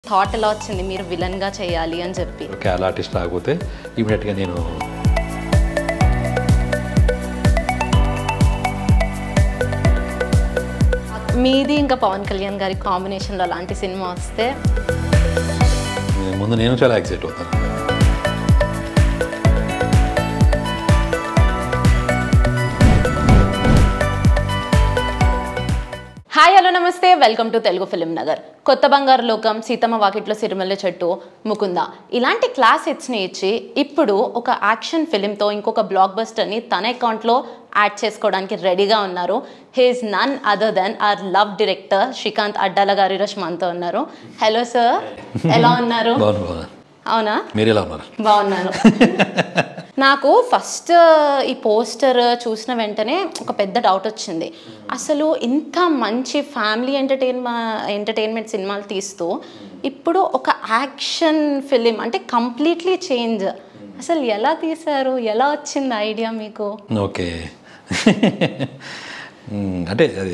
Thought ఎలా వచ్చింది మీరు విలన్గా చేయాలి అని చెప్పి క్యాల్ ఆర్టిస్ట్ రాకపోతే ఇమీడియట్గా నేను మీది ఇంకా పవన్ కళ్యాణ్ గారి కాంబినేషన్లో అలాంటి సినిమా వస్తే ముందు నేను చాలా ఎక్సైట్ అవుతాను హాయ్ హలో నమస్తే welcome to Telugu film Nagar కొత్త బంగారు లోకం సీతమ్మ వాకిట్లో సిరిమల్లె చెట్టు ముకుంద ఇలాంటి క్లాస్ హిట్స్ని ఇచ్చి ఇప్పుడు ఒక యాక్షన్ ఫిలింతో ఇంకొక బ్లాక్ బస్టర్ని తన అకౌంట్లో యాడ్ చేసుకోవడానికి రెడీగా ఉన్నారు he's none other than our love director Srikanth Addala గారి ఈరోజు మనతో ఉన్నారు హలో సార్ ఎలా ఉన్నారు బాగున్నాను బాగున్నాను అవునా మీరు ఎలా ఉన్నారు బాగున్నాను నాకు ఫస్ట్ ఈ పోస్టర్ చూసిన వెంటనే ఒక పెద్ద డౌట్ వచ్చింది అసలు ఇంత మంచి ఫ్యామిలీ ఎంటర్టైన్మా ఎంటర్టైన్మెంట్ సినిమాలు తీస్తూ ఇప్పుడు ఒక యాక్షన్ ఫిలిం అంటే కంప్లీట్లీ చేంజ్ అసలు ఎలా తీశారు ఎలా వచ్చింది ఐడియా మీకు ఓకే మ్మ్, అంటే అది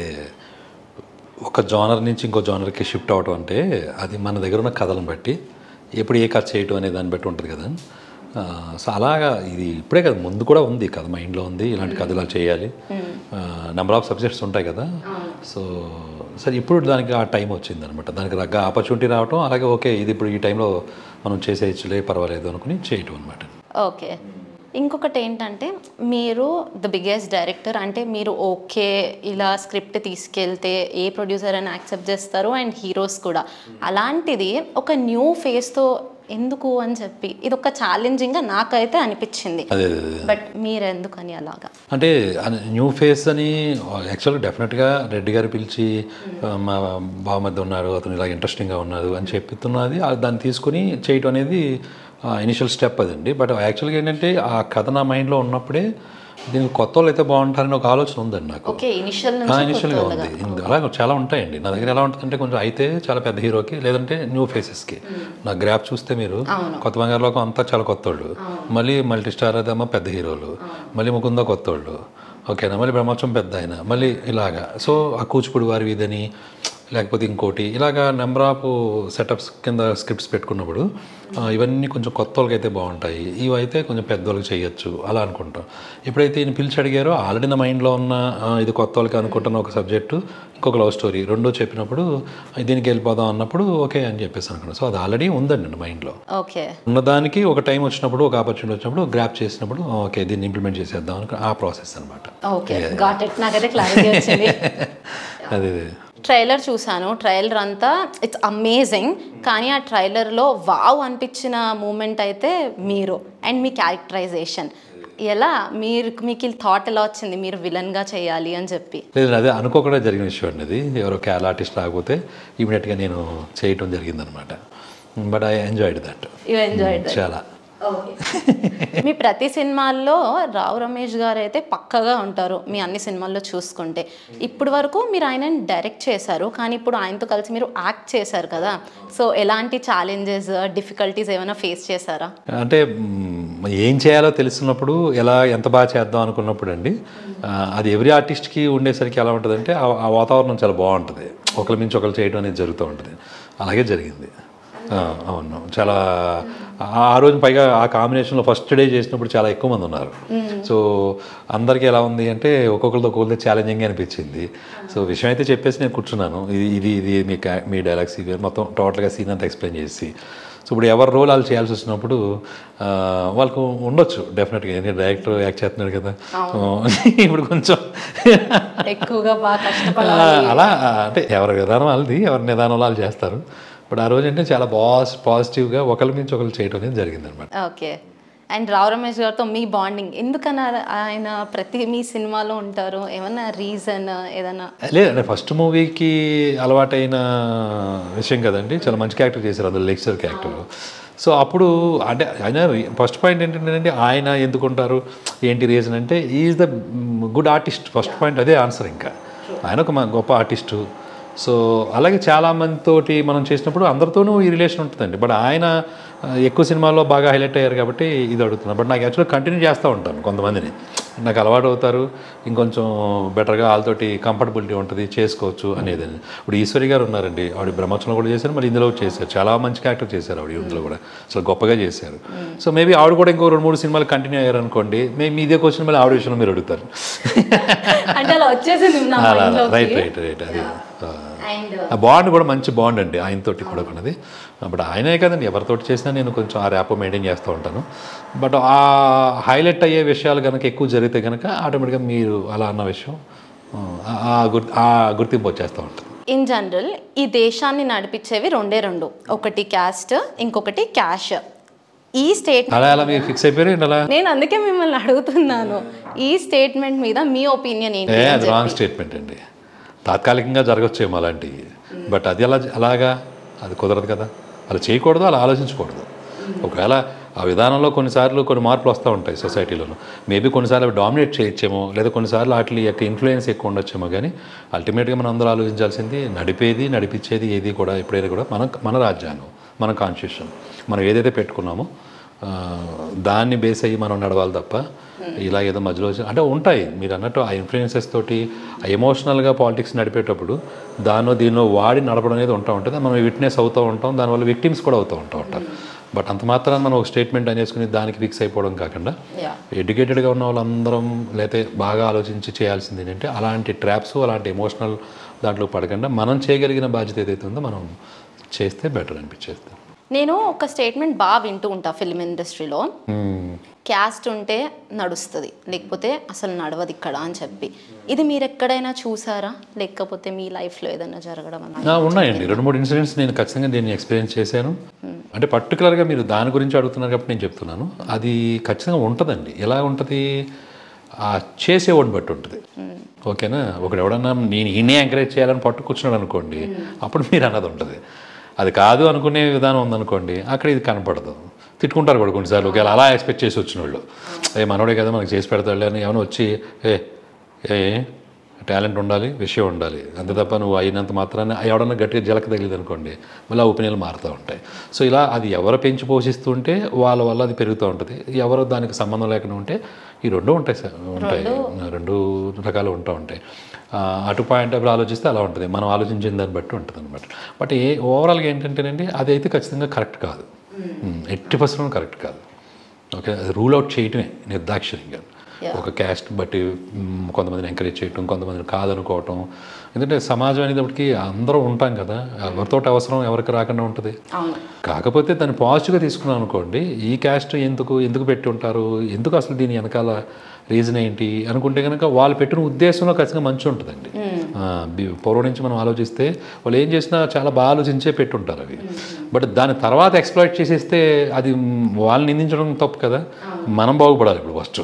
ఒక జానర్ నుంచి ఇంకో జానర్కి షిఫ్ట్ అవటం అంటే అది మన దగ్గర ఉన్న కథలను బట్టి ఎప్పుడు ఏ కథ చేయటం అనే దాన్ని బట్టి ఉంటుంది కదా ఆ, సో అలాగా ఇది ఇప్పుడే కదా ముందు కూడా ఉంది కథ మైండ్లో ఉంది ఇలాంటి కథలు ఇలా చేయాలి నెంబర్ ఆఫ్ సబ్జెక్ట్స్ ఉంటాయి కదా సో సరే ఇప్పుడు దానికి ఆ టైం వచ్చింది అనమాట దానికి తగ్గ ఆపర్చునిటీ రావటం అలాగే ఓకే ఇది ఇప్పుడు ఈ టైంలో మనం చేసేయచ్చులే పర్వాలేదు అనుకుని చేయటం అనమాట ఓకే ఇంకొకటి ఏంటంటే మీరు ద బిగ్గెస్ట్ డైరెక్టర్ అంటే మీరు ఓకే ఇలా స్క్రిప్ట్ తీసుకెళ్తే ఏ ప్రొడ్యూసర్ అని యాక్సెప్ట్ చేస్తారు అండ్ హీరోస్ కూడా అలాంటిది ఒక న్యూ ఫేస్తో ఎందుకు అని చెప్పి ఇది ఒక ఛాలెంజింగ్గా నాకైతే అనిపించింది అదే అదే అదే బట్ మీరు ఎందుకని అలాగా అంటే న్యూ ఫేస్ అని యాక్చువల్గా డెఫినెట్గా రెడ్డి గారు పిలిచి ఆ, మా బావ మధ్య ఉన్నారు అతను ఇలా ఇంట్రెస్టింగ్గా ఉన్నారు అని చెప్తున్నది ఆ దాన్ని తీసుకుని చేయటం అనేది ఇనిషియల్ స్టెప్ అదండి బట్ యాక్చువల్గా ఏంటంటే ఆ కథ నా మైండ్లో ఉన్నప్పుడే దీనికి కొత్త వాళ్ళు అయితే బాగుంటారని ఒక ఆలోచన ఉందండి నాకు ఓకే ఇనిషియల్ నుంచి ఇనిషియల్గా ఉంది ఇందు- అలాగే చాలా ఉంటాయండి నా దగ్గర ఎలా ఉంటుందంటే కొంచెం అయితే చాలా పెద్ద హీరోకి లేదంటే న్యూ ఫేసెస్కి నా గ్రాఫ్ చూస్తే మీరు కొత్త బంగారులోకం అంతా చాలా కొత్త వాళ్ళు మళ్ళీ మల్టీ స్టార్ అదేమో పెద్ద హీరోలు మళ్ళీ ముకుంద కొత్త వాళ్ళు ఓకేనా మళ్ళీ బ్రహ్మోత్సవం పెద్ద ఆయన మళ్ళీ ఇలాగా సో ఆ కూచిపూడి వారి వీధని లేకపోతే ఇంకోటి ఇలాగా నెంబర్ ఆఫ్ సెటప్స్ కింద స్క్రిప్ట్స్ పెట్టుకున్నప్పుడు ఆ, ఇవన్నీ కొంచెం కొత్త వాళ్ళకి అయితే బాగుంటాయి ఇవి అయితే కొంచెం పెద్దవాళ్ళకి చేయొచ్చు అలా అనుకుంటాం ఎప్పుడైతే ఈయన పిలిచి అడిగారో ఆల్రెడీ నా మైండ్లో ఉన్న ఆ, ఇది కొత్త వాళ్ళకి అనుకుంటున్న ఒక సబ్జెక్టు ఇంకొక లవ్ స్టోరీ రెండో చెప్పినప్పుడు దీనికి వెళ్ళిపోదాం అన్నప్పుడు ఓకే అని చెప్పేసి అనుకున్నాను సో అది ఆల్రెడీ ఉందండి నా మైండ్లో ఓకే ఉన్నదానికి ఒక టైం వచ్చినప్పుడు ఒక ఆపర్చునిటీ వచ్చినప్పుడు గ్రాప్ చేసినప్పుడు ఓకే దీన్ని ఇంప్లిమెంట్ చేసేద్దాం అనుకుని ఆ ప్రాసెస్ అనమాట ఓకే గాట్ ఇట్ నాకైతే క్లారిటీ వచ్చింది అదే అదే ట్రైలర్ చూసాను ట్రైలర్ అంతా ఇట్స్ అమేజింగ్ కానీ ఆ ట్రైలర్లో వావ్ అనిపించిన మూమెంట్ అయితే మీరు అండ్ మీ క్యారెక్టరైజేషన్ ఎలా మీరు మీకు థాట్ ఎలా వచ్చింది మీరు విలన్గా చేయాలి అని చెప్పి లేదు అదే అనుకోకుండా జరిగిన విషయం అండి అది ఎవరో క్యాల్ ఆర్టిస్ట్ రాకపోతే ఇమీడియట్గా నేను చేయటం జరిగిందనమాట but I enjoyed that you enjoy చాలా మీ ప్రతి సినిమాల్లో రావు రమేష్ గారు అయితే పక్కగా ఉంటారు మీ అన్ని సినిమాల్లో చూసుకుంటే ఇప్పుడు వరకు మీరు ఆయనని డైరెక్ట్ చేశారు కానీ ఇప్పుడు ఆయనతో కలిసి మీరు యాక్ట్ చేశారు కదా సో ఎలాంటి ఛాలెంజెస్ డిఫికల్టీస్ ఏమైనా ఫేస్ చేశారా అంటే మ్, ఏం చేయాలో తెలుసున్నప్పుడు ఎలా ఎంత బాగా చేద్దాం అనుకున్నప్పుడు అండి ఆ, అది ఎవ్రీ ఆర్టిస్ట్కి ఉండేసరికి ఎలా ఉంటుందంటే ఆ ఆ వాతావరణం చాలా బాగుంటుంది ఒకరి మించి ఒకరు చేయడం అనేది జరుగుతూ ఉంటుంది అలాగే జరిగింది ఆ, అవును చాలా ఆ- ఆ రోజు పైగా ఆ కాంబినేషన్లో ఫస్ట్ డే చేసినప్పుడు చాలా ఎక్కువ మంది ఉన్నారు సో అందరికీ ఎలా ఉంది అంటే ఒక్కొక్కరితో ఒక్కొక్కరితో ఛాలెంజింగ్ అనిపించింది సో విషయం అయితే చెప్పేసి నేను కూర్చున్నాను ఇది ఇది ఇది మీ కా- మీ డైలాగ్స్ ఇవి మొత్తం టోటల్గా సీన్ అంతా ఎక్స్ప్లెయిన్ చేసి సో ఇప్పుడు ఎవరి రోల్ వాళ్ళు చేయాల్సి వచ్చినప్పుడు ఆ, వాళ్ళకు ఉండొచ్చు డెఫినెట్గా ఎందుకంటే డైరెక్టర్ యాక్ట్ చేస్తున్నాడు కదా ఇప్పుడు కొంచెం ఎక్కువగా బాగా ఆ, కష్టపడాలి అలా అంటే ఎవరి విధానం వాళ్ళది ఎవరి నిదానంలో వాళ్ళు చేస్తారు బట్ ఆ రోజు అంటే చాలా పాజ్ పాజిటివ్గా ఒకరి నుంచి ఒకరు చేయడం అనేది జరిగింది అనమాట ఓకే అండ్ రావు రమేష్ గారితో మీ బాండింగ్ ఎందుకన్నా ఆయన ప్రతి మీ సినిమాలో ఉంటారు ఏమన్నా రీజన్ ఏదన్నా లేదు అంటే ఫస్ట్ మూవీకి అలవాటైన విషయం కదండి చాలా మంచి క్యారెక్టర్ చేశారు అందులో లెక్చర్ క్యారెక్టర్ సో అప్పుడు అంటే ఆయన ఫస్ట్ పాయింట్ ఏంటంటే ఆయన ఎందుకుంటారు ఏంటి రీజన్ అంటే is the good artist first point అదే ఆన్సర్ ఇంకా ఆయన ఒక మ- గొప్ప ఆర్టిస్టు సో అలాగే చాలా మందితోటి మనం చేసినప్పుడు అందరితోనూ ఈ రిలేషన్ ఉంటుందండి బట్ ఆయన ఆ, ఎక్కువ సినిమాల్లో బాగా హైలైట్ అయ్యారు కాబట్టి ఇది అడుగుతున్నాను బట్ నాకు యాక్చువల్గా కంటిన్యూ చేస్తూ ఉంటాను కొంతమందిని నాకు అలవాటు అవుతారు ఇంకొంచెం బెటర్గా వాళ్ళతోటి కంఫర్టబిలిటీ ఉంటుంది చేసుకోవచ్చు అనేది ఇప్పుడు ఈశ్వరి గారు ఉన్నారండి ఆవిడ బ్రహ్మోత్సవం కూడా చేశారు మరి ఇందులో చేశారు చాలా మంచి క్యారెక్టర్ చేశారు ఆవిడ ఇందులో కూడా అసలు గొప్పగా చేశారు సో మేబీ ఆవిడ కూడా ఇంకో రెండు మూడు సినిమాలు కంటిన్యూ అయ్యారు అనుకోండి మేము మీదే క్వశ్చన్ మళ్ళీ ఆవిడ విషయంలో మీరు అడుగుతారు అంటే అలా వచ్చేసింది నా అలా mind లోకి. రైట్ రైట్ రైట్ అది ఆ. అండ్ ఆ బాండ్ కూడా మంచి బాండ్ అండి ఆయనతోటి కూడా ఉన్నది బట్ ఆయనే కదండి ఎవరితోటి చేసినా నేను కొంచెం ఆ ర్యాప్ మెయింటైన్ చేస్తూ ఉంటాను బట్ ఆ హైలైట్ అయ్యే విషయాలు కనుక ఎక్కువ జరిగితే కనుక ఆటోమేటిక్గా మీరు అలా అన్న విషయం ఆ- ఆ గుర్తి ఆ గుర్తింపు వచ్చేస్తూ ఉంటుంది ఇన్ జనరల్ ఈ దేశాన్ని నడిపించేవి రెండే రెండు ఒకటి క్యాస్ట్ ఇంకొకటి క్యాష్ ఈ స్టేట్ అలా అలా మీరు ఫిక్స్ అయిపోయారు ఏంటి అలా నేను అందుకే మిమ్మల్ని అడుగుతున్నాను ఈ స్టేట్మెంట్ మీద మీ ఒపీనియన్ ఏ ఏంటి అది రాంగ్ స్టేట్మెంట్ అండి తాత్కాలికంగా జరగచ్చేమో అలాంటివి బట్ అది అలా అలాగా అది కుదరదు కదా అలా చేయకూడదు అలా ఆలోచించకూడదు ఒకవేళ ఆ విధానంలో కొన్నిసార్లు కొన్ని మార్పులు వస్తూ ఉంటాయి సొసైటీలోనూ మేబీ కొన్నిసార్లు అవి డామినేట్ చేయొచ్చేమో లేదా కొన్నిసార్లు వాటి యొక్క ఇన్ఫ్లుయెన్స్ ఎక్కువ ఉండొచ్చేమో కానీ అల్టిమేట్గా మనం అందరూ ఆలోచించాల్సింది నడిపేది నడిపించేది ఏది కూడా ఎప్పుడైనా కూడా మన మన రాజ్యాంగం మన కాన్స్టిట్యూషన్ మనం ఏదైతే పెట్టుకున్నామో ఆ, దాన్ని బేస్ అయ్యి మనం నడవాలి తప్ప ఇలా ఏదో మధ్యలో వచ్చి- అంటే ఉంటాయి మీరు అన్నట్టు ఆ ఇన్ఫ్లుయెన్సెస్ తోటి ఆ ఎమోషనల్గా పాలిటిక్స్ నడిపేటప్పుడు దానిలో దీనిలో వాడి నడపడం అనేది ఉంటా ఉంటుంది మనం విట్నెస్ అవుతూ ఉంటాం దానివల్ల విక్టిమ్స్ కూడా అవుతూ ఉంటా ఉంటారు బట్ అంత మాత్రాన్ని మనం ఒక స్టేట్మెంట్ అనేసుకుని దానికి ఫిక్స్ అయిపోవడం కాకుండా యా ఎడ్యుకేటెడ్గా ఉన్న వాళ్ళందరం లేకపోతే బాగా ఆలోచించి చేయాల్సింది ఏంటంటే అలాంటి ట్రాప్స్ అలాంటి ఎమోషనల్ దాంట్లో పడకుండా మనం చేయగలిగిన బాధ్యత ఏదైతే ఉందో మనం చేస్తే బెటర్ అనిపించేస్తుంది నేను ఒక స్టేట్మెంట్ బాగా వింటూ ఉంటా ఫిల్మ్ ఇండస్ట్రీలో క్యాస్ట్ ఉంటే నడుస్తుంది లేకపోతే అసలు నడవదు ఇక్కడ అని చెప్పి ఇది మీరు ఎక్కడైనా చూసారా లేకపోతే మీ లైఫ్లో ఏదైనా జరగడం అలా ఆ, ఉన్నాయండి రెండు మూడు ఇన్సిడెంట్స్ నేను ఖచ్చితంగా దీన్ని ఎక్స్పీరియన్స్ చేశాను అంటే పర్టికులర్గా మీరు దాని గురించి అడుగుతున్నారు కాబట్టి నేను చెప్తున్నాను అది ఖచ్చితంగా ఉంటుందండి ఎలా ఉంటుంది ఆ చేసేవాడిని బట్టి ఉంటుంది ఓకేనా ఒకడు ఎవడన్నా నేను ఈయనే ఎంకరేజ్ చేయాలని పట్టు కూర్చున్నాడు అనుకోండి అప్పుడు మీరు అన్నది ఉంటుంది అది కాదు అనుకునే విధానం ఉందనుకోండి అక్కడ ఇది కనపడదు తిట్టుకుంటారు కూడా కొన్నిసార్లు ఒకవేళ అలా ఎక్స్పెక్ట్ చేసి వచ్చిన వాళ్ళు ఏ మనోడే కదా మనకి చేసి పెడతాడు అని ఏమైనా వచ్చి ఏ ఏ టాలెంట్ ఉండాలి విషయం ఉండాలి అంతే తప్ప నువ్వు అయినంత మాత్రాన్ని ఎవడన్నా గట్టిగా జలక తగిలింది అనుకోండి మళ్ళీ ఆ ఒపీనియన్లు మారుతూ ఉంటాయి సో ఇలా అది ఎవరు పెంచి పోషిస్తుంటే వాళ్ళ వల్ల అది పెరుగుతూ ఉంటుంది ఎవరు దానికి సంబంధం లేకుండా ఉంటే ఈ రెండు ఉంటాయి సార్ ఉంటాయి రెండు రకాలు ఉంటా ఉంటాయి ఆ, అటు పాయింట్ ఆఫ్ ఆలోచిస్తే అలా ఉంటుంది మనం ఆలోచించిన దాన్ని బట్టి ఉంటుంది అనమాట బట్ ఏ ఓవరాల్గా ఏంటంటేనండి అది అయితే ఖచ్చితంగా కరెక్ట్ కాదు ఎట్టి పర్సెంట్ కరెక్ట్ కాదు ఓకే అది రూల్ అవుట్ చేయటమే నిర్దాక్షిణ్యంగా ఒక క్యాస్ట్ బట్టి మ్, కొంతమందిని ఎంకరేజ్ చేయటం కొంతమందిని కాదనుకోవటం ఎందుకంటే సమాజం అనేటప్పటికి అందరూ ఉంటాం కదా ఎవరితో అవసరం ఎవరికి రాకుండా ఉంటుంది అవును కాకపోతే దాన్ని పాజిటివ్గా తీసుకున్నాం అనుకోండి ఈ క్యాస్ట్ ఎందుకు ఎందుకు పెట్టి ఉంటారు ఎందుకు అసలు దీని వెనకాల రీజన్ ఏంటి అనుకుంటే కనుక వాళ్ళు పెట్టిన ఉద్దేశంలో ఖచ్చితంగా మంచి ఉంటుందండి ఆ, బి- పూర్వం నుంచి మనం ఆలోచిస్తే వాళ్ళు ఏం చేసినా చాలా బాగా ఆలోచించే పెట్టుంటారు అవి బట్ దాని తర్వాత ఎక్స్ప్లాయిట్ చేసేస్తే అది మ్, వాళ్ళని నిందించడం తప్పు కదా మనం బాగుపడాలి ఇప్పుడు ఫస్ట్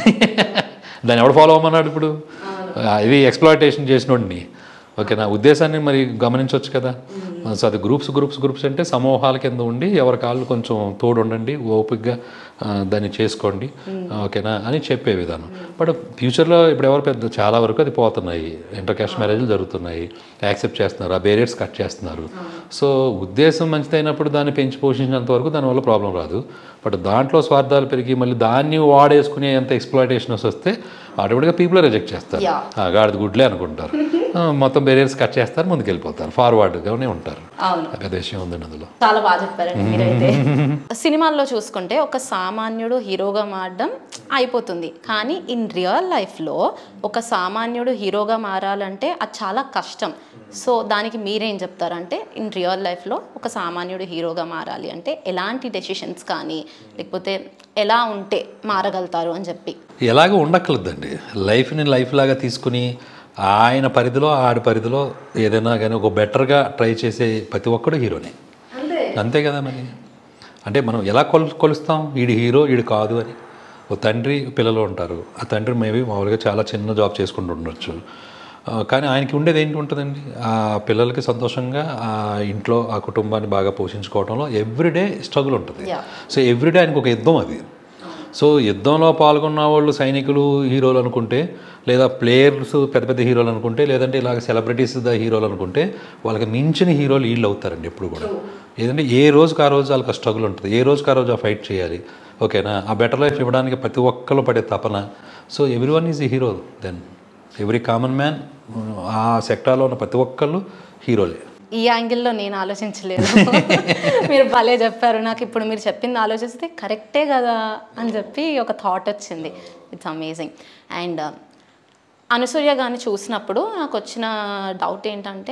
దాన్ని ఎవడు ఫాలో అవ్వమన్నాడు ఇప్పుడు ఆ, ఇది ఎక్స్ప్లాయిటేషన్ చేసినోడిని ఓకే నా ఉద్దేశాన్ని మరి గమనించవచ్చు కదా సో అది గ్రూప్స్ గ్రూప్స్ గ్రూప్స్ అంటే సమూహాల కింద ఉండి ఎవరి కాళ్ళు కొంచెం తోడు ఉండండి ఓపికగా ఆ, దాన్ని చేసుకోండి ఓకేనా అని చెప్పే విధానం బట్ ఫ్యూచర్లో ఇప్పుడు ఎవరు పెద్ద చాలా వరకు అది పోతున్నాయి ఇంటర్ క్యాస్ట్ మ్యారేజ్లు జరుగుతున్నాయి యాక్సెప్ట్ చేస్తున్నారు ఆ బేరియర్స్ కట్ చేస్తున్నారు సో ఉద్దేశం మంచిదైనప్పుడు దాన్ని పెంచి పోషించినంత వరకు దానివల్ల ప్రాబ్లం రాదు బట్ దాంట్లో స్వార్థాలు పెరిగి మళ్ళీ దాన్ని వాడేసుకునే అంత ఎక్స్ప్లాయిటేషన్స్ వస్తే ఆటోమేటిక్గా పీపుల్ రిజెక్ట్ చేస్తారు Yeah. ఆ, గాడిద గుడ్లే అనుకుంటారు ఆ, మొత్తం బేరియర్స్ కట్ చేస్తారు ముందుకు వెళ్ళిపోతారు ఫార్వర్డ్గానే ఉంటారు అవును ఆ పెద్ద విషయం ఉందండి అందులో చాలా బాగా చెప్పారండి మీరైతే సినిమాల్లో చూసుకుంటే ఒక సామాన్యుడు హీరోగా మారడం అయిపోతుంది కానీ ఇన్ రియల్ లైఫ్లో ఒక సామాన్యుడు హీరోగా మారాలంటే అది చాలా కష్టం సో దానికి మీరేం చెప్తారంటే ఇన్ రియల్ లైఫ్లో ఒక సామాన్యుడు హీరోగా మారాలి అంటే ఎలాంటి డెసిషన్స్ కానీ లేకపోతే ఎలా ఉంటే మారగలుగుతారు అని చెప్పి ఎలాగో ఉండక్కర్లేదండి లైఫ్ని లైఫ్ లాగా తీసుకుని ఆయన పరిధిలో ఆడి పరిధిలో ఏదైనా కానీ ఒక బెటర్గా ట్రై చేసే ప్రతి ఒక్కడు హీరోనే అంతే కదా మరి అంటే మనం ఎలా కొలు కొలుస్తాం వీడి హీరో వీడు కాదు అని ఓ తండ్రి పిల్లలు ఉంటారు ఆ తండ్రి మేబీ మామూలుగా చాలా చిన్న జాబ్ చేసుకుంటూ ఉండొచ్చు ఆ, కానీ ఆయనకి ఉండేది ఏంటి ఉంటుందండి ఆ పిల్లలకి సంతోషంగా ఆ ఇంట్లో ఆ కుటుంబాన్ని బాగా పోషించుకోవడంలో ఎవ్రీడే స్ట్రగుల్ ఉంటుంది Yeah. సో ఎవ్రీడే ఆయనకు ఒక యుద్ధం అది సో యుద్ధంలో పాల్గొన్న వాళ్ళు సైనికులు హీరోలు అనుకుంటే లేదా ప్లేయర్స్ పెద్ద పెద్ద హీరోలు అనుకుంటే లేదంటే ఇలాగ సెలబ్రిటీస్ ద హీరోలు అనుకుంటే వాళ్ళకి మించిన హీరోలు వీళ్ళు అవుతారండి ఎప్పుడు కూడా ఏదంటే ఏ రోజుకి ఆ రోజు వాళ్ళకి స్ట్రగుల్ ఉంటుంది ఏ రోజుకి ఆ రోజు ఆ ఫైట్ చేయాలి ఓకేనా ఆ బెటర్ లైఫ్ ఇవ్వడానికి ప్రతి ఒక్కరు పడే తపన సో ఎవ్రీ వన్ ఈజ్ ఈ hero then every common man ఆ సెక్టార్లో ఉన్న ప్రతి ఒక్కళ్ళు హీరోలే ఈ యాంగిల్లో నేను ఆలోచించలేదు మీరు భలే చెప్పారు నాకు ఇప్పుడు మీరు చెప్పింది ఆలోచిస్తే కరెక్టే కదా అని చెప్పి ఒక థాట్ వచ్చింది ఇట్స్ అమేజింగ్ అండ్ అనసూయ గారిని చూసినప్పుడు నాకు వచ్చిన డౌట్ ఏంటంటే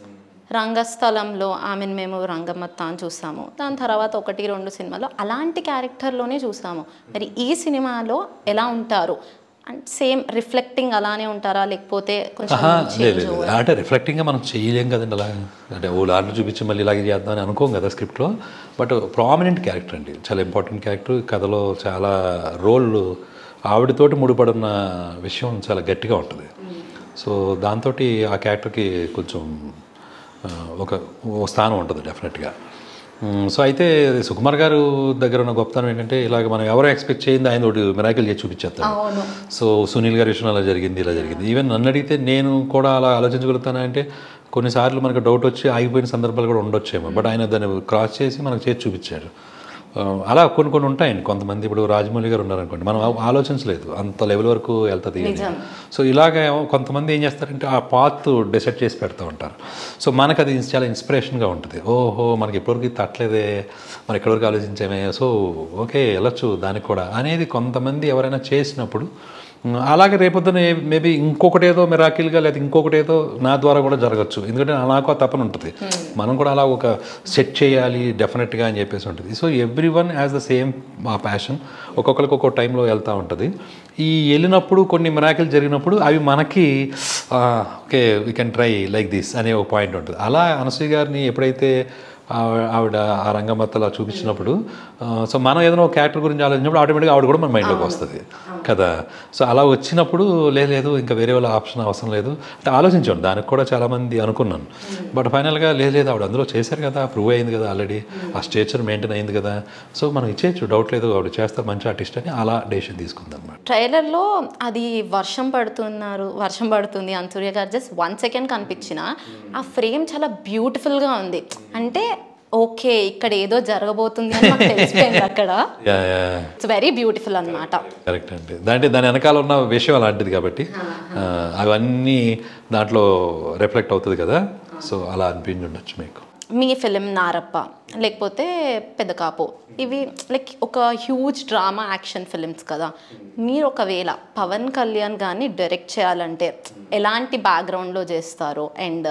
రంగస్థలంలో ఆమెను మేము రంగమ్మత్త అని చూసాము దాని తర్వాత ఒకటి రెండు సినిమాలో అలాంటి క్యారెక్టర్లోనే చూసాము మరి ఈ సినిమాలో ఎలా ఉంటారు అండ్ సేమ్ రిఫ్లెక్టింగ్ అలానే ఉంటారా లేకపోతే కొంచెం ఆహా, లేదు చేంజ్ లేదు అంటే రిఫ్లెక్టింగ్గా మనం చేయలేం కదండి అలా అంటే ఓ లాంటి చూపించి మళ్ళీ ఇలాగే చేద్దామని అనుకోం కదా స్క్రిప్ట్లో బట్ ప్రామినెంట్ క్యారెక్టర్ అండి చాలా ఇంపార్టెంట్ క్యారెక్టర్ కథలో చాలా రోల్ ఆవిడతోటి ముడిపడున్న విషయం చాలా గట్టిగా ఉంటుంది సో దాంతో ఆ క్యారెక్టర్కి కొంచెం ఆ, ఒక ఓ స్థానం ఉంటుంది డెఫినెట్గా సో అయితే సుకుమార్ గారు దగ్గర ఉన్న గొప్పతనం ఏంటంటే ఇలాగ మనం ఎవరు ఎక్స్పెక్ట్ చేయింది ఆయన ఒకటి మిరాకిల్ చేసి చూపించేస్తాడు అవును సో సునీల్ గారి విషయంలో అలా జరిగింది ఇలా జరిగింది ఈవెన్ నన్ను అడిగితే నేను కూడా అలా ఆలోచించగలుగుతాను అంటే కొన్నిసార్లు మనకు డౌట్ వచ్చి ఆగిపోయిన సందర్భాలు కూడా ఉండొచ్చేమో బట్ ఆయన దాన్ని క్రాస్ చేసి మనకు చేసి చూపించాడు ఆ, అలా కొన్ని కొన్ని ఉంటాయండి కొంతమంది ఇప్పుడు రాజమౌళి గారు ఉన్నారనుకోండి మనం ఆ- ఆలోచించలేదు అంత లెవెల్ వరకు వెళ్తుంది అని. సో ఇలాగ కొంతమంది ఏం చేస్తారంటే ఆ పాత్ డిసైడ్ చేసి పెడతా ఉంటారు సో మనకు అది చాలా ఇన్స్పిరేషన్గా ఉంటుంది ఓహో మనకి ఎప్పటివరకు ఇది తట్టలేదే మరి ఎక్కడివరకు ఆలోచించామే సో ఓకే వెళ్ళొచ్చు దానికి కూడా అనేది కొంతమంది ఎవరైనా చేసినప్పుడు ఉమ్, అలాగే రేపొద్దున మేబీ ఇంకొకటి ఏదో మిరాకిల్గా లేదా ఇంకొకటి ఏదో నా ద్వారా కూడా జరగచ్చు ఎందుకంటే నాకు ఆ తపన ఉంటుంది మనం కూడా అలా ఒక సెట్ చేయాలి డెఫినెట్గా అని చెప్పేసి ఉంటుంది so every one has the same ఆ ప్యాషన్ ఒక్కొక్కరికి ఒక్కొక్క టైంలో వెళ్తూ ఉంటుంది ఈ వెళ్ళినప్పుడు కొన్ని మిరాకిల్ జరిగినప్పుడు అవి మనకి okay we can try like this అనే ఒక పాయింట్ ఉంటుంది అలా అనసూయ గారిని ఎప్పుడైతే ఆవ- ఆవిడ ఆ రంగమత్తలా చూపించినప్పుడు ఆ, సో మనం ఏదైనా ఒక క్యారెక్టర్ గురించి ఆలోచించినప్పుడు ఆటోమేటిక్గా ఆవిడ కూడా మన మైండ్లోకి వస్తుంది కదా సో అలా వచ్చినప్పుడు "లే- లేదు ఇంకా వేరే వాళ్ళ ఆప్షన్ అవసరం లేదు అంటే ఆలోచించాను దానికి కూడా చాలామంది అనుకున్నాను బట్ ఫైనల్గా "లే- లేదు ఆవిడ అందులో చేశారు కదా ప్రూవ్ అయింది కదా ఆల్రెడీ ఆ స్టేచర్ మెయింటైన్ అయింది కదా సో మనం ఇచ్చేయచ్చు డౌట్ లేదు ఆవిడ చేస్తారు మంచి ఆర్టిస్ట్ అని అలా డెసిషన్ తీసుకుంది అనమాట ట్రైలర్లో అది వర్షం పడుతున్నారు వర్షం పడుతుంది అని సూర్య గారు జస్ట్ వన్ సెకండ్ కనిపించిన ఆ ఫ్రేమ్ చాలా బ్యూటిఫుల్గా ఉంది అంటే ఓకే ఇక్కడ ఏదో జరగబోతుంది అని మాకు తెలిసిపోయింది అక్కడ ఇట్స్ వెరీ బ్యూటిఫుల్ అన్నమాట కరెక్ట్ అండి దాంట్లో దాని వెనకాల ఉన్న విషయం అలాంటిది కాబట్టి ఆ, అవన్నీ దాంట్లో రిఫ్లెక్ట్ అవుతుంది కదా సో అలా అనిపించి ఉండొచ్చు మీకు మీ ఫిలిం నారప్ప లేకపోతే పెద్ద కాపు ఇవి లైక్ ఒక హ్యూజ్ డ్రామా యాక్షన్ ఫిలిమ్స్ కదా మీరు ఒకవేళ పవన్ కళ్యాణ్ గారిని డైరెక్ట్ చేయాలంటే ఎలాంటి బ్యాక్గ్రౌండ్లో చేస్తారు అండ్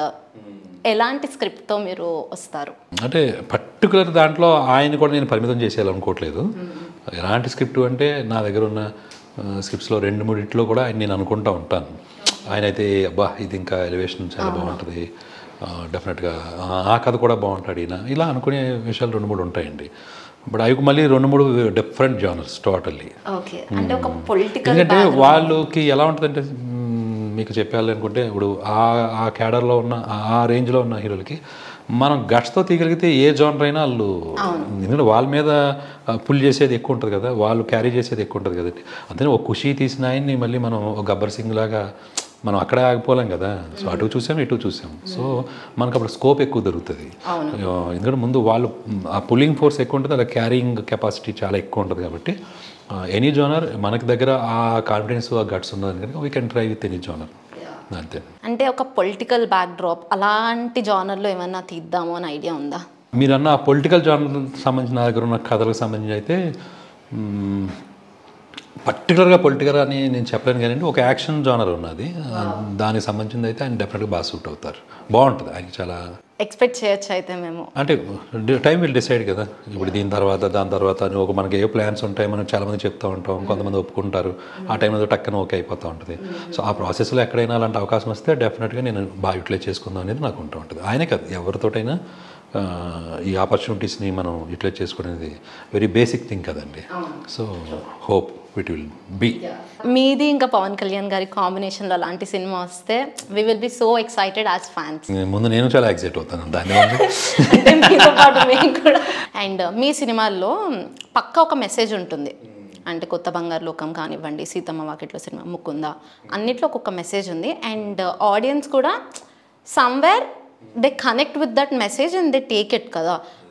ఎలాంటి స్క్రిప్ట్తో మీరు వస్తారు అంటే పర్టికులర్ దాంట్లో ఆయన కూడా నేను పరిమితం చేసేయాలనుకోవట్లేదు ఎలాంటి స్క్రిప్ట్ అంటే నా దగ్గర ఉన్న స్క్రిప్ట్స్లో రెండు మూడిట్లో కూడా ఆయన నేను అనుకుంటా ఉంటాను ఆయన అయితే అబ్బా ఇది ఇంకా ఎలివేషన్ చాలా బాగుంటుంది డెఫినెట్గా ఆ కథ కూడా బాగుంటాడు ఈయన ఇలా అనుకునే విషయాలు రెండు మూడు ఉంటాయండి బట్ అవి మళ్ళీ రెండు మూడు డిఫరెంట్ జానర్స్ టోటల్లీ ఓకే అంటే ఒక పొలిటికల్ ఎందుకంటే వాళ్ళకి ఎలా ఉంటుందంటే మ్మ్, మీకు చెప్పాలి అనుకుంటే ఇప్పుడు ఆ ఆ క్యాడర్లో ఉన్న ఆ రేంజ్లో ఉన్న హీరోలకి మనం గట్స్తో తీయగలిగితే ఏ జోనర్ అయినా వాళ్ళు ఎందుకంటే వాళ్ళ మీద పుల్ చేసేది ఎక్కువ ఉంటుంది కదా వాళ్ళు క్యారీ చేసేది ఎక్కువ ఉంటుంది కదండి అంతే ఒక ఖుషి తీసిన ఆయన్ని మళ్ళీ మనం ఒక గబ్బర్ సింగ్ లాగా మనం అక్కడే ఆగిపోలేం కదా సో అటు చూసాం ఇటు చూసాం సో మనకు అప్పుడు స్కోప్ ఎక్కువ దొరుకుతుంది ఆ, ఎందుకంటే ముందు వాళ్ళు ఆ పుల్లింగ్ ఫోర్స్ ఎక్కువ ఉంటుంది అలా క్యారింగ్ కెపాసిటీ చాలా ఎక్కువ ఉంటుంది కాబట్టి ఎనీ జోనర్ మనకి దగ్గర ఆ కాన్ఫిడెన్స్ ఆ గట్స్ ఉన్నదని కనుక we can try with any genre అంతే అంటే ఒక పొలిటికల్ బ్యాక్ డ్రాప్ అలాంటి జానర్లో ఏమన్నా తీద్దాము అని ఐడియా ఉందా మీరు అన్న పొలిటికల్ జోనర్ సంబంధించిన నా దగ్గర ఉన్న కథలకు సంబంధించి అయితే మ్మ్, పర్టికులర్గా పొలిటికల్ అని నేను చెప్పలేను కానీ ఒక యాక్షన్ జోనర్ ఉన్నది ఆ, దానికి సంబంధించింది అయితే ఆయన డెఫినెట్గా బాగా సూట్ అవుతారు బాగుంటుంది ఆయనకి చాలా ఎక్స్పెక్ట్ చేయొచ్చు అయితే మేము అంటే టైం విల్ డిసైడ్ కదా ఇప్పుడు దీని తర్వాత దాని తర్వాత అని ఒక మనకి ఏ ప్లాన్స్ ఉంటాయి మనం చాలామంది చెప్తూ ఉంటాం కొంతమంది ఒప్పుకుంటారు ఆ టైంలో టక్కన ఓకే అయిపోతూ ఉంటుంది సో ఆ ప్రాసెస్లో ఎక్కడైనా అలాంటి అవకాశం వస్తే డెఫినెట్గా నేను బాగా యూటిలైజ్ చేసుకుందాం అనేది నాకు ఉంటూ ఉంటుంది ఆయనే కాదు ఎవరితోటైనా ఆ, ఈ ఆపర్చునిటీస్ని మనం యూటిలైజ్ చేసుకునేది వెరీ బేసిక్ థింగ్ కదండి so hope it will be మీది ఇంకా పవన్ కళ్యాణ్ గారి కాంబినేషన్లో అలాంటి సినిమా వస్తే we will be so excited as fans ముందు నేను చాలా ఎగ్జైట్ అవుతాను దాని వల్ల అంటే మీతో పాటు మేము కూడా అండ్ మీ సినిమాల్లో పక్క ఒక మెసేజ్ ఉంటుంది అంటే కొత్త బంగారు లోకం కానివ్వండి సీతమ్మ వాకిట్లో సినిమా ముకుందా అన్నిట్లో ఒక్కొక్క మెసేజ్ ఉంది అండ్ ఆడియన్స్ కూడా somewhere they connect with that message and they take it కదా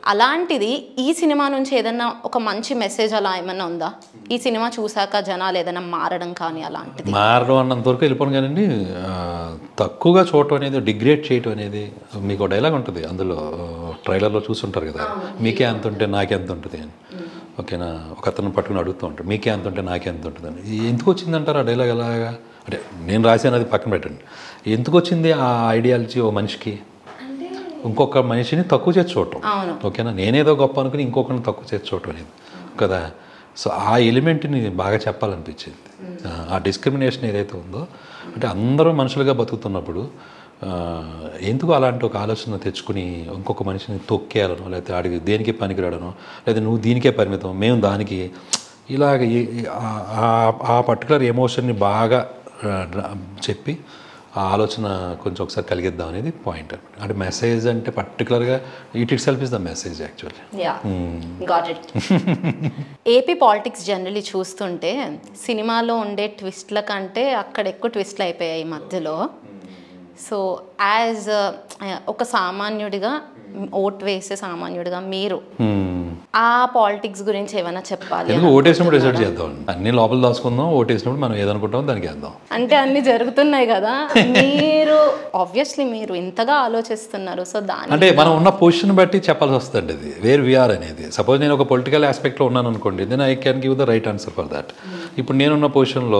అలాంటిది ఈ సినిమా నుంచి ఏదైనా ఒక మంచి మెసేజ్ అలా ఏమన్నా ఉందా ఈ సినిమా చూసాక జనాలు ఏదైనా మారడం కానీ అలాంటిది మారడం అన్నంత వరకు వెళ్ళిపోను కానండి ఆ, తక్కువగా చూడటం అనేది డిగ్రేడ్ చేయటం అనేది మీకు ఒక డైలాగ్ ఉంటుంది అందులో ట్రైలర్లో చూస్తుంటారు కదా మీకే అంత ఉంటే నాకే ఎంత ఉంటుంది అని ఓకేనా ఒక అతను పట్టుకుని అడుగుతూ ఉంటాడు మీకే అంత ఉంటే నాకే ఎంత ఉంటుంది అని ఇది ఎందుకు వచ్చిందంటారు ఆ డైలాగ్ ఎలాగా అంటే నేను రాసాను అది పక్కన పెట్టండి ఎందుకు వచ్చింది ఆ ఐడియాలజీ ఓ మనిషికి ఇంకొక మనిషిని తక్కువ చేసి చూడటం అవును ఓకేనా నేనేదో గొప్ప అనుకుని ఇంకొకరిని తక్కువ చేసి చూడటం అనేది కదా సో ఆ ఎలిమెంట్ని బాగా చెప్పాలనిపించింది ఆ డిస్క్రిమినేషన్ ఏదైతే ఉందో అంటే అందరూ మనుషులుగా బతుకుతున్నప్పుడు ఆ, ఎందుకు అలాంటి ఒక ఆలోచన తెచ్చుకుని ఇంకొక మనిషిని తొక్కేయాలనో లేకపోతే ఆడికి దేనికి పనికిరాడనో లేదా నువ్వు దీనికే పరిమితం మేము దానికి ఇలాగ ఈ- ఈ- ఆ- ఆ- ఆ పర్టికులర్ ఎమోషన్ని బాగా ఆ, డ్రా- చెప్పి ఆ ఆలోచన కొంచెం ఒకసారి కలిగిద్దాం అనేది పాయింట్ అనమాట అంటే మెసేజ్ అంటే పర్టికులర్గా it itself is the message actually ya got it AP politics generally చూస్తుంటే సినిమాలో ఉండే ట్విస్ట్ల కంటే అక్కడ ఎక్కువ ట్విస్ట్లు అయిపోయాయి ఈ మధ్యలో సో యాజ్ ఒక సామాన్యుడిగా ఓట్ వేసే సామాన్యుడిగా మీరు ఆ పాలిటిక్స్ గురించి ఏమైనా చెప్పాలి ఎందుకు ఓటేసినప్పుడు డిసైడ్ చేద్దాం అన్ని లోపల దాచుకుందాం ఓటేసినప్పుడు మనం ఏదనుకుంటామో దానికి వేద్దాం అంటే అన్ని జరుగుతున్నాయి కదా మీరు ఆబ్వియస్లీ మీరు ఇంతగా ఆలోచిస్తున్నారు సో దాని అంటే మనం ఉన్న పొజిషన్ బట్టి చెప్పాల్సి వస్తుంది అది వేర్ వీఆర్ అనేది సపోజ్ నేను ఒక పొలిటికల్ ఆస్పెక్ట్లో ఉన్నాను అనుకోండి then I can give the right answer for that ఇప్పుడు నేనున్న పొజిషన్లో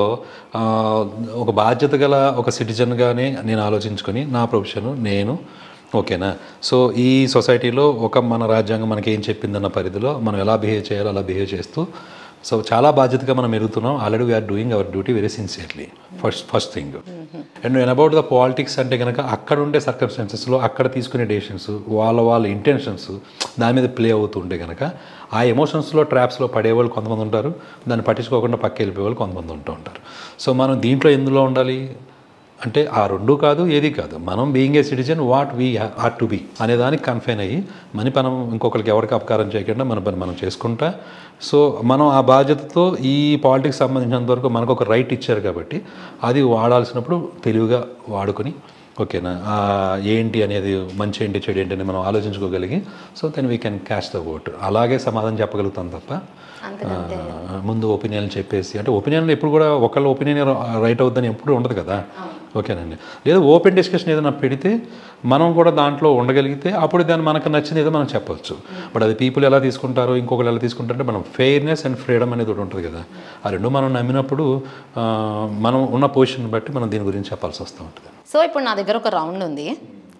ఒక బాధ్యత గల ఒక సిటిజన్గానే నేను ఆలోచించుకొని నా ప్రొఫెషన్ నేను ఓకేనా సో ఈ సొసైటీలో ఒక మన రాజ్యాంగం మనకి ఏం చెప్పిందన్న పరిధిలో మనం ఎలా బిహేవ్ చేయాలో అలా బిహేవ్ చేస్తూ సో చాలా బాధ్యతగా మనం ఎదుగుతున్నాం already we are doing our duty very sincerely first first thing and నేను అబౌట్ ద పాలిటిక్స్ అంటే కనుక అక్కడ ఉండే సర్కమ్స్టాన్సెస్లో అక్కడ తీసుకునే డెసిషన్స్ వాళ్ళ వాళ్ళ ఇంటెన్షన్స్ దాని మీద ప్లే అవుతుంటే కనుక ఆ ఎమోషన్స్లో ట్రాప్స్లో పడేవాళ్ళు కొంతమంది ఉంటారు దాన్ని పట్టించుకోకుండా పక్క వెళ్ళిపోయే వాళ్ళు కొంతమంది ఉంటూ ఉంటారు సో మనం దీంట్లో ఎందులో ఉండాలి అంటే ఆ రెండు కాదు ఏది కాదు మనం being a citizen what we are to be అనే దానికి కన్ఫైన్ అయ్యి మన మనం ఇంకొకరికి ఎవరికి అపకారం చేయకుండా మన పని మనం చేసుకుంటా సో మనం ఆ బాధ్యతతో ఈ పాలిటిక్స్ సంబంధించినంత వరకు మనకు ఒక రైట్ ఇచ్చారు కాబట్టి అది వాడాల్సినప్పుడు తెలివిగా వాడుకొని ఓకేనా ఆ ఏంటి అనేది మంచి ఏంటి చెడు ఏంటి అని మనం ఆలోచించుకోగలిగి so then we can cast the vote అలాగే సమాధానం చెప్పగలుగుతాం తప్ప అంతకంతే ఆ, ముందు ఒపీనియన్ చెప్పేసి అంటే ఒపీనియన్లో ఎప్పుడు కూడా ఒకళ్ళ ఒపీనియన్ రైట్ అవుద్దని ఎప్పుడు ఉండదు కదా ఓకేనండి లేదా ఓపెన్ డిస్కషన్ ఏదైనా పెడితే మనం కూడా దాంట్లో ఉండగలిగితే అప్పుడు దాన్ని మనకు నచ్చింది ఏదో మనం చెప్పొచ్చు బట్ అది పీపుల్ ఎలా తీసుకుంటారో ఇంకొకరు ఎలా తీసుకుంటారంటే మనం ఫెయిర్నెస్ అండ్ ఫ్రీడమ్ అనేది ఒకటి ఉంటుంది కదా ఆ రెండు మనం నమ్మినప్పుడు ఆ, మనం ఉన్న పొజిషన్ బట్టి మనం దీని గురించి చెప్పాల్సి వస్తూ ఉంటుంది సో ఇప్పుడు నా దగ్గర ఒక రౌండ్ ఉంది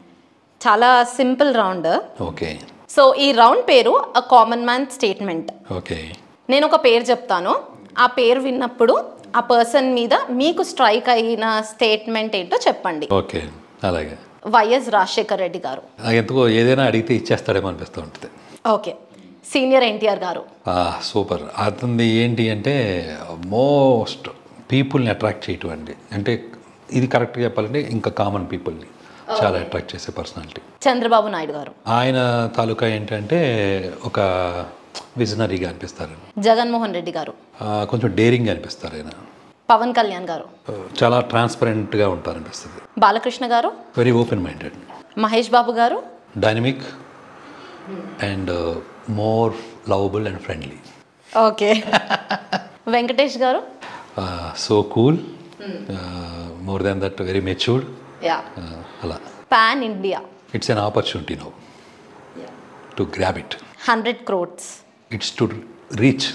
చాలా సింపుల్ రౌండ్ ఓకే సో ఈ రౌండ్ పేరు a common man statement okay నేను ఒక పేరు చెప్తాను ఆ పేరు విన్నప్పుడు ఆ పర్సన్ మీద మీకు స్ట్రైక్ అయిన స్టేట్మెంట్ ఏంటో చెప్పండి ఓకే అలాగే వైఎస్ రాజశేఖర్ రెడ్డి గారు నాకు ఎందుకో ఏదైనా అడిగితే ఇచ్చేస్తాడేమో అనిపిస్తూ ఉంటుంది ఓకే సీనియర్ ఎన్టీఆర్ గారు సూపర్ అతనిది ఏంటి అంటే మోస్ట్ పీపుల్ని అట్రాక్ట్ చేయటం అండి అంటే ఇది కరెక్ట్గా చెప్పాలంటే ఇంకా కామన్ పీపుల్ని చాలా అట్రాక్ట్ చేసే పర్సనాలిటీ చంద్రబాబు నాయుడు గారు ఆయన తాలూకా ఏంటంటే ఒక విజనరీగా అనిపిస్తారు జగన్మోహన్ రెడ్డి గారు ఆ, కొంచెం డేరింగ్గా అనిపిస్తారు ఆయన పవన్ కళ్యాణ్ గారు ఆ, చాలా ట్రాన్స్పరెంట్గా ఉంటారు అనిపిస్తుంది Balakrishna garu very open minded Mahesh Babu garu dynamic and more lovable and friendly okay Venkatesh garu so cool more than that very matured ya అలా pan India it's an opportunity now to grab it hundred crores it's to reach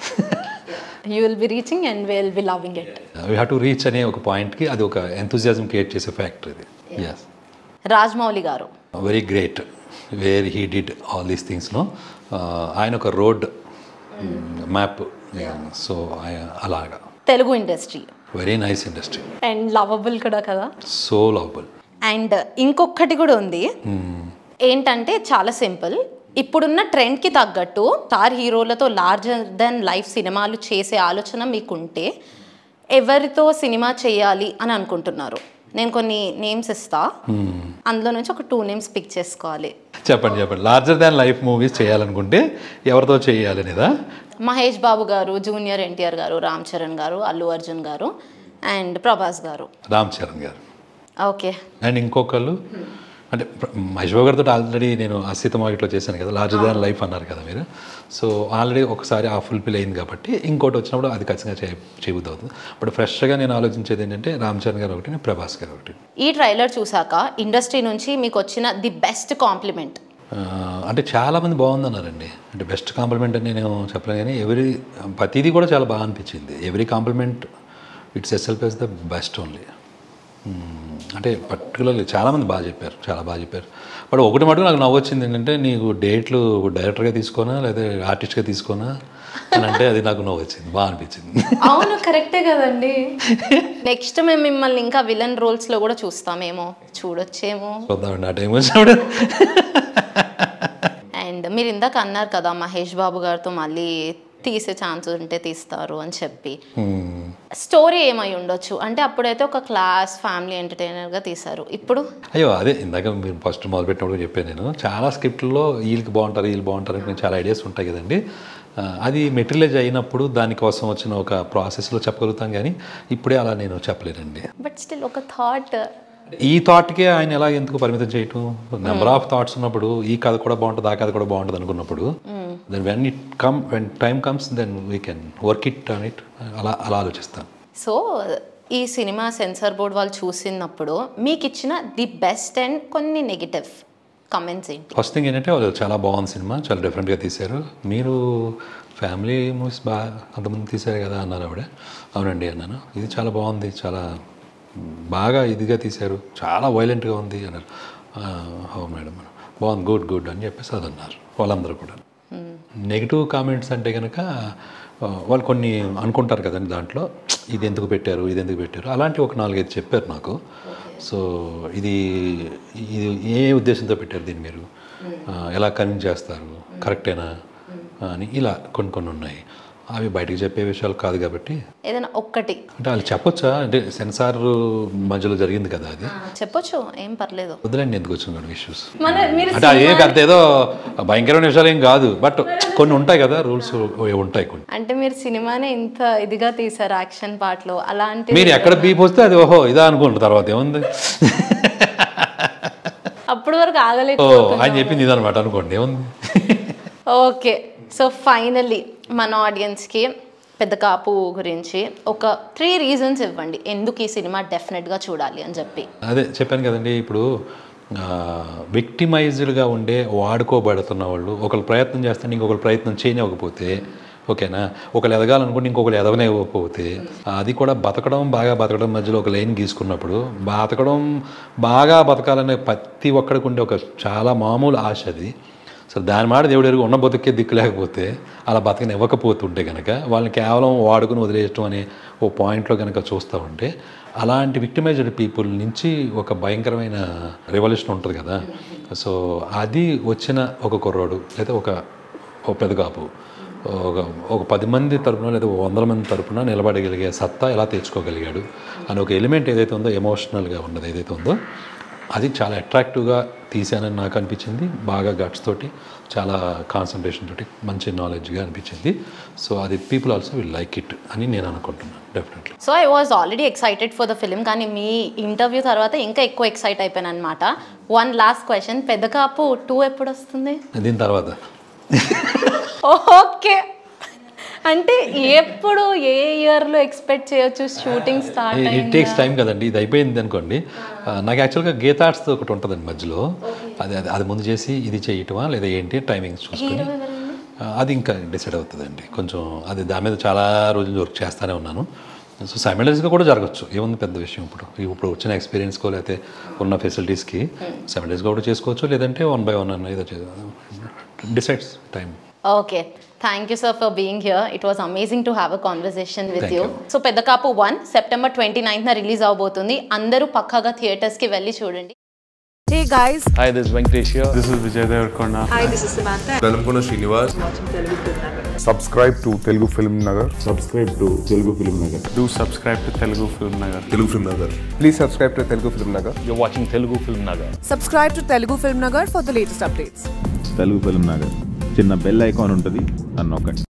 you will be reaching and will be loving it we have to reach అనే ఒక పాయింట్కి అది ఒక enthusiasm create చేసే factor ఇది S Rajamouli garu very great wear he did all these థింగ్స్లో ఆయన ఒక రోడ్ మ్యాప్ సో అలాగా Telugu industry very nice industry and lovable కూడా కదా సో లవబుల్ అండ్ ఇంకొకటి కూడా ఉంది ఏంటంటే చాలా సింపుల్ ఇప్పుడున్న ట్రెండ్కి తగ్గట్టు స్టార్ హీరోలతో లార్జర్ దెన్ లైఫ్ సినిమాలు చేసే ఆలోచన మీకుంటే ఎవరితో సినిమా చేయాలి అని అనుకుంటున్నారు నేను కొన్ని నేమ్స్ ఇస్తా అందులో నుంచి ఒక టూ నేమ్స్ పిక్ చేసుకోవాలి చెప్పండి చెప్పండి లార్జర్ దాన్ లైఫ్ మూవీస్ చేయాలనుకుంటే ఎవరితో చేయాలనేదా మహేష్ బాబు గారు జూనియర్ ఎన్టీఆర్ గారు రామ్ చరణ్ గారు అల్లు అర్జున్ గారు అండ్ ప్రభాస్ గారు రామ్ చరణ్ గారు ఓకే అండ్ ఇంకొకళ్ళు అంటే ప్ర- మహేష్ బాబు గారితో ఆల్రెడీ నేను అసీత మార్కెట్లో చేశాను కదా లార్జర్ దాన్ లైఫ్ అన్నారు కదా మీరు సో ఆల్రెడీ ఒకసారి ఆ ఫుల్ఫిల్ అయింది కాబట్టి ఇంకోటి వచ్చినప్పుడు అది ఖచ్చితంగా చే చేయబుద్ధి అవుతుంది బట్ ఫ్రెష్గా నేను ఆలోచించేది ఏంటంటే రామ్ చరణ్ గారు ఒకటి ప్రభాస్ గారు ఒకటి ఈ ట్రైలర్ చూసాక ఇండస్ట్రీ నుంచి మీకు వచ్చిన ది బెస్ట్ కాంప్లిమెంట్ ఆ, అంటే చాలామంది బాగుందన్నారండి అంటే బెస్ట్ కాంప్లిమెంట్ అని నేను చెప్పలేను కానీ ఎవరి ప్రతిదీ కూడా చాలా బాగా అనిపించింది ఎవరీ కాంప్లిమెంట్ ఇట్స్ ఎస్ఎల్ప్ ఎస్ ద బెస్ట్ ఓన్లీ అంటే పర్టికులర్లీ చాలామంది బాగా చెప్పారు చాలా బాగా చెప్పారు బట్ ఒకటి మటుకు నాకు నవ్వు వచ్చింది ఏంటంటే నీకు డేట్లు డైరెక్టర్గా తీసుకోనా లేదా ఆర్టిస్ట్గా తీసుకోనా అని అంటే అది నాకు నవ్వు వచ్చింది బాగా అనిపించింది అవును కరెక్టే కదండి నెక్స్ట్ మేము మిమ్మల్ని ఇంకా విలన్ రోల్స్ లో కూడా చూస్తామేమో చూడొచ్చేమో చూద్దామండి ఆ టైం వచ్చినప్పుడు అండ్ మీరు ఇందాక అన్నారు కదా మహేష్ బాబు గారితో మళ్ళీ తీసే ఛాన్స్ ఉంటే తీస్తారు అని చెప్పి Hmm. స్టోరీ ఏమై ఉండొచ్చు అంటే అప్పుడైతే ఒక క్లాస్ ఫ్యామిలీ ఎంటర్టైనర్గా తీశారు ఇప్పుడు అయ్యో అదే ఇందాక మీరు ఫస్ట్ మొదలుపెట్టినప్పుడు చెప్పాను నేను చాలా స్క్రిప్ట్లో వీళ్ళకి బాగుంటారు వీళ్ళు బాగుంటారు అని చాలా ఐడియాస్ ఉంటాయి కదండి ఆ, అది మెటీరియలైజ్ అయినప్పుడు దానికోసం వచ్చిన ఒక ప్రాసెస్లో చెప్పగలుగుతాం కానీ ఇప్పుడే అలా నేను చెప్పలేనండి బట్ స్టిల్ ఒక థాట్ ఈ థాట్కే ఆయన ఎలా ఎందుకు పరిమితం చేయటం నెంబర్ ఆఫ్ థాట్స్ ఉన్నప్పుడు ఈ కథ కూడా బాగుంటుంది ఆ కథ కూడా బాగుంటుంది అనుకున్నప్పుడు then when it come when time comes then we can work it on it అలా అలా ఆలోచిస్తాను సో ఈ సినిమా సెన్సార్ బోర్డ్ వాళ్ళు చూసినప్పుడు మీకు ఇచ్చిన ది బెస్ట్ అండ్ కొన్ని నెగిటివ్ కమెంట్స్ ఏంటి ఫస్ట్ థింగ్ ఏంటంటే వాళ్ళు చాలా బాగుంది సినిమా చాలా డిఫరెంట్గా తీశారు మీరు ఫ్యామిలీ మూవీస్ బాగా అంతమంది తీశారు కదా అన్నారు ఆవిడ అవునండి అన్నాను ఇది చాలా బాగుంది చాలా బాగా ఇదిగా తీశారు చాలా వైలెంట్గా ఉంది అన్నారు "ఆ, అవును మేడం బాగుంది గుడ్ గుడ్ అని చెప్పేసి అది అన్నారు వాళ్ళందరూ కూడా నెగిటివ్ కామెంట్స్ అంటే కనుక ఆ, వాళ్ళు కొన్ని అనుకుంటారు కదండి దాంట్లో ఇది ఎందుకు పెట్టారు ఇది ఎందుకు పెట్టారు అలాంటి ఒక నాలుగైదు చెప్పారు నాకు సో ఇది ఇది ఏ ఉద్దేశంతో పెట్టారు దీన్ని మీరు ఆ, ఎలా కన్విన్స్ చేస్తారు కరెక్టేనా అని ఇలా కొన్ని కొన్ని ఉన్నాయి అవి బయటికి చెప్పే విషయాలు కాదు కాబట్టి ఏదైనా ఒక్కటి అంటే వాళ్ళు చెప్పొచ్చా అంటే సెన్సార్ మధ్యలో జరిగింది కదా అది చెప్పొచ్చు ఏం పర్లేదు వదిలేండి ఎందుకు వచ్చింది మేడం ఇష్యూస్ మన మీరు అంటే అది ఏ పెద్ద ఏదో భయంకరమైన విషయాలు ఏం కాదు బట్ కొన్ని ఉంటాయి కదా రూల్స్ ఉంటాయి కొన్ని అంటే మీరు సినిమానే ఇంత ఇదిగా తీసారు యాక్షన్ పార్ట్లో అలాంటి మీరు ఎక్కడ బీప్ వస్తే అది ఓహో ఇదా అనుకుంటారు తర్వాత ఏముంది అప్పటి వరకు ఆగలేదు ఓ ఆయన చెప్పింది ఇదనమాట అనుకోండి ఏముంది ఓకే సో ఫైనల్లీ మన ఆడియన్స్కి పెద్ద కాపు గురించి ఒక త్రీ రీజన్స్ ఇవ్వండి ఎందుకు ఈ సినిమా డెఫినెట్గా చూడాలి అని చెప్పి అదే చెప్పాను కదండి ఇప్పుడు విక్టిమైజ్డ్గా ఉండే వాడుకోబడుతున్న వాళ్ళు ఒకరు ప్రయత్నం చేస్తే ఇంకొకరు ప్రయత్నం చేయనివ్వకపోతే ఓకేనా ఒకరు ఎదగాలనుకుంటే ఇంకొకరు ఎదగనివ్వకపోతే అది కూడా బతకడం బాగా బతకడం మధ్యలో ఒక లైన్ గీసుకున్నప్పుడు బతకడం బాగా బతకాలనే ప్రతి ఒక్కడికి ఉండే ఒక చాలా మామూలు ఆశ అది సో దాని మాట దేవుడు ఎరుగు ఉన్న బతుకే దిక్కు లేకపోతే అలా బతకని ఇవ్వకపోతుంటే కనుక వాళ్ళని కేవలం వాడుకుని వదిలేయటం అనే ఓ పాయింట్లో కనుక చూస్తూ ఉంటే అలాంటి విక్టిమైజ్డ్ పీపుల్ నుంచి ఒక భయంకరమైన రెవల్యూషన్ ఉంటుంది కదా సో అది వచ్చిన ఒక కుర్రోడు లేదా ఒక ఒక పెదగాపు ఒక ఒక పది మంది తరపున లేదా ఒక వందల మంది తరపున నిలబడగలిగే సత్తా ఎలా తెచ్చుకోగలిగాడు అని ఒక ఎలిమెంట్ ఏదైతే ఉందో ఎమోషనల్గా ఉన్నది ఏదైతే ఉందో అది చాలా అట్రాక్టివ్గా తీశానని నాకు అనిపించింది బాగా గట్స్ తోటి చాలా కాన్సన్ట్రేషన్ తోటి మంచి నాలెడ్జ్గా అనిపించింది సో అది people also will like it అని నేను అనుకుంటున్నాను definitely so I was already excited for the film కానీ మీ ఇంటర్వ్యూ తర్వాత ఇంకా ఎక్కువ ఎక్సైట్ అయిపోయాను అనమాట వన్ లాస్ట్ క్వశ్చన్ పెద్ద కాపు టూ ఎప్పుడు వస్తుంది దీని తర్వాత ఓకే అంటే ఎప్పుడు ఏ ఇయర్లో ఎక్స్పెక్ట్ చేయొచ్చు shooting start it takes time కదండి ఇది అయిపోయింది అనుకోండి ఆ, నాకు యాక్చువల్గా గీతార్ట్స్ ఒకటి ఉంటుందండి మధ్యలో అది అది అది ముందు చేసి ఇది చేయటమా లేదా ఏంటి టైమింగ్స్ చూసుకొని ఆ, అది ఇంకా డిసైడ్ అవుతుందండి కొంచెం అది దాని మీద చాలా రోజులు వర్క్ చేస్తూనే ఉన్నాను సో సైమిలైజ్గా కూడా జరగచ్చు ఏముంది పెద్ద విషయం ఇప్పుడు ఇప్పుడు వచ్చిన ఎక్స్పీరియన్స్కో లేకపోతే ఉన్న ఫెసిలిటీస్కి సైమిలైజ్గా కూడా చేసుకోవచ్చు లేదంటే వన్ బై వన్ అన్న ఏదో decides time okay thank you sir for being here it was amazing to have a conversation with Thank you you. So Pedda Kapu one September twenty ninth release అవబోతుంది అందరూ పక్కాగా థియేటర్స్కి వెళ్ళి చూడండి Hey guys, Hi, this is Venkatesh here. This is Vijay Devarkonda. Velankonda Srinivas subscribe to Telugu Film Nagar. subscribe to Telugu Film Nagar. Do subscribe to Telugu Film Nagar. Telugu film Nagar Please subscribe to Telugu Film Nagar. You're watching Telugu Film Nagar. subscribe to Telugu Film Nagar for the latest updates. Telugu film Nagar చిన్న bell icon ఉంటుంది అని నొక్కండి